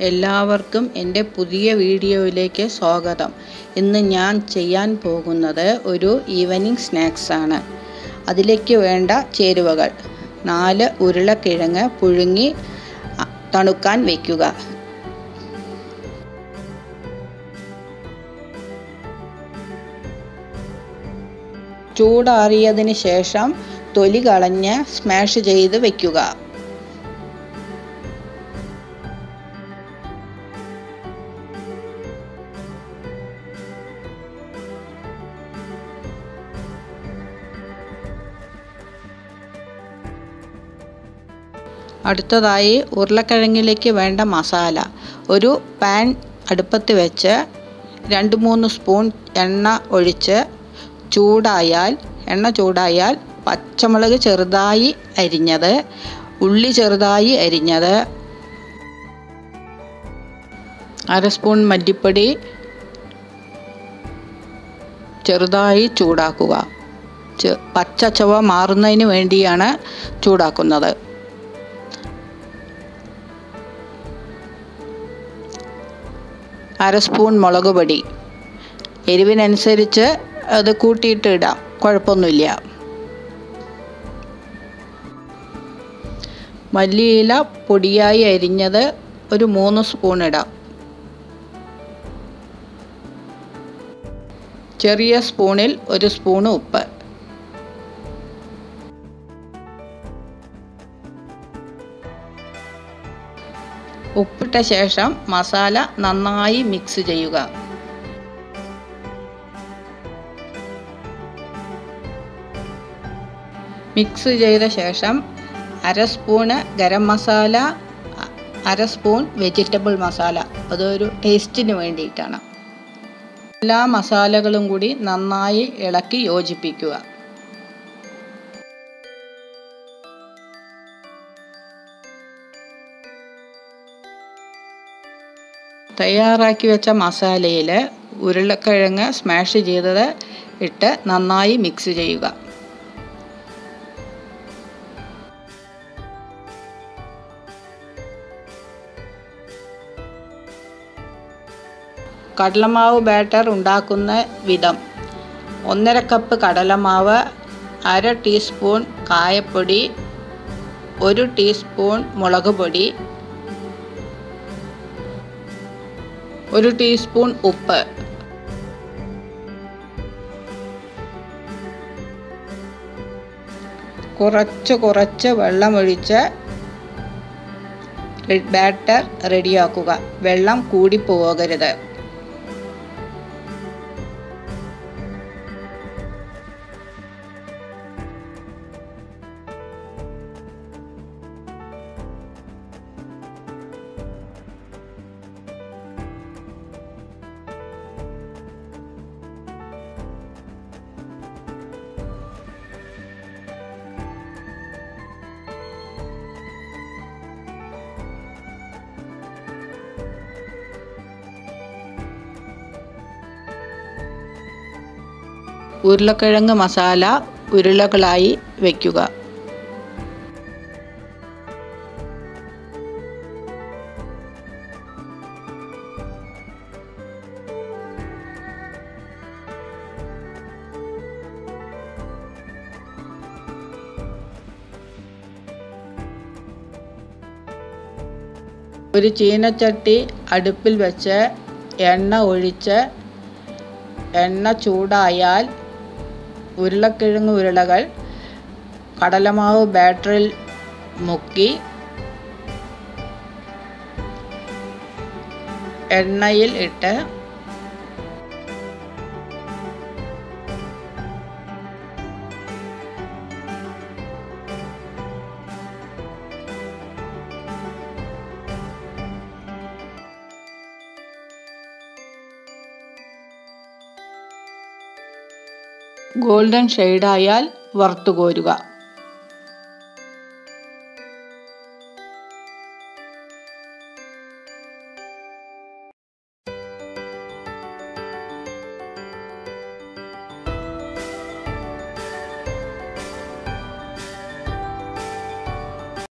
എല്ലാവർക്കും എൻ്റെ പുതിയ വീഡിയോയിലേക്ക് സ്വാഗതം ഇന്ന് ഞാൻ ചെയ്യാൻ പോകുന്നത് ഒരു ഈവനിങ് സ്നാക്സ് ആണ് അതിലേക്ക് വേണ്ട ചേരുവകൾ നാല് ഉരുളക്കിഴങ്ങ് പുഴുങ്ങി അ, തണുക്കാൻ വയ്ക്കുക ചൂടാറിയതിന് ശേഷം തൊലി കളഞ്ഞ് സ്മാഷ് ചെയ്ത് വയ്ക്കുക അടുത്തതായി ഉരുളക്കിഴങ്ങിലേക്ക് വേണ്ട മസാല ഒരു പാൻ അടുപ്പത്ത് വെച്ച് രണ്ട് മൂന്ന് സ്പൂൺ എണ്ണ ഒഴിച്ച് ചൂടായാൽ എണ്ണ ചൂടായാൽ പച്ചമുളക് ചെറുതായി അരിഞ്ഞത് ഉള്ളി ചെറുതായി അരിഞ്ഞത് അര സ്പൂൺ മല്ലിപ്പൊടി ചെറുതായി ചൂടാക്കുക ചെ- പച്ച ചുവ മാറുന്നതിന് വേണ്ടിയാണ് ചൂടാക്കുന്നത് അര സ്പൂൺ മുളക് പൊടി എരിവിനനുസരിച്ച് അത് കൂട്ടിയിട്ട് ഇടാം കുഴപ്പമൊന്നുമില്ല മല്ലിയില പൊടിയായി അരിഞ്ഞത് ഒരു മൂന്ന് സ്പൂൺ ഇടാം ചെറിയ സ്പൂണിൽ ഒരു സ്പൂൺ ഉപ്പ് ഉപ്പിട്ട ശേഷം മസാല നന്നായി മിക്സ് ചെയ്യുക മിക്സ് ചെയ്ത ശേഷം അര സ്പൂണ് ഗരം മസാല അ- അര സ്പൂൺ വെജിറ്റബിൾ മസാല അതൊരു ടേസ്റ്റിന് വേണ്ടിയിട്ടാണ് എല്ലാ മസാലകളും കൂടി നന്നായി ഇളക്കി യോജിപ്പിക്കുക തയ്യാറാക്കി വെച്ച മസാലയിൽ ഉരുളക്കിഴങ്ങ് സ്മാഷ് ചെയ്തത് ഇട്ട് നന്നായി മിക്സ് ചെയ്യുക കടലമാവ് ബാറ്റർ ഉണ്ടാക്കുന്ന വിധം ഒന്നര കപ്പ് കടലമാവ് അര ടീസ്പൂൺ കായപ്പൊടി ഒരു ടീസ്പൂൺ മുളക് പൊടി ഒരു ടീസ്പൂൺ ഉപ്പ് കുറച്ച് കുറച്ച് വെള്ളമൊഴിച്ച് ബാറ്റർ റെഡിയാക്കുക വെള്ളം കൂടി പോകരുത് ഉരുളക്കിഴങ്ങ് മസാല ഉരുളകളായി വയ്ക്കുക ഒരു ചീനച്ചട്ടി അടുപ്പിൽ വെച്ച് എണ്ണ ഒഴിച്ച് എണ്ണ ചൂടായാൽ ഉരുളക്കിഴങ്ങ് ഉരുളകൾ കടലമാവ് ബാറ്ററിൽ മുക്കി എണ്ണയിൽ ഇട്ട് ഗോൾഡൻ ഷെയ്ഡായാൽ വറുത്തു കോരുക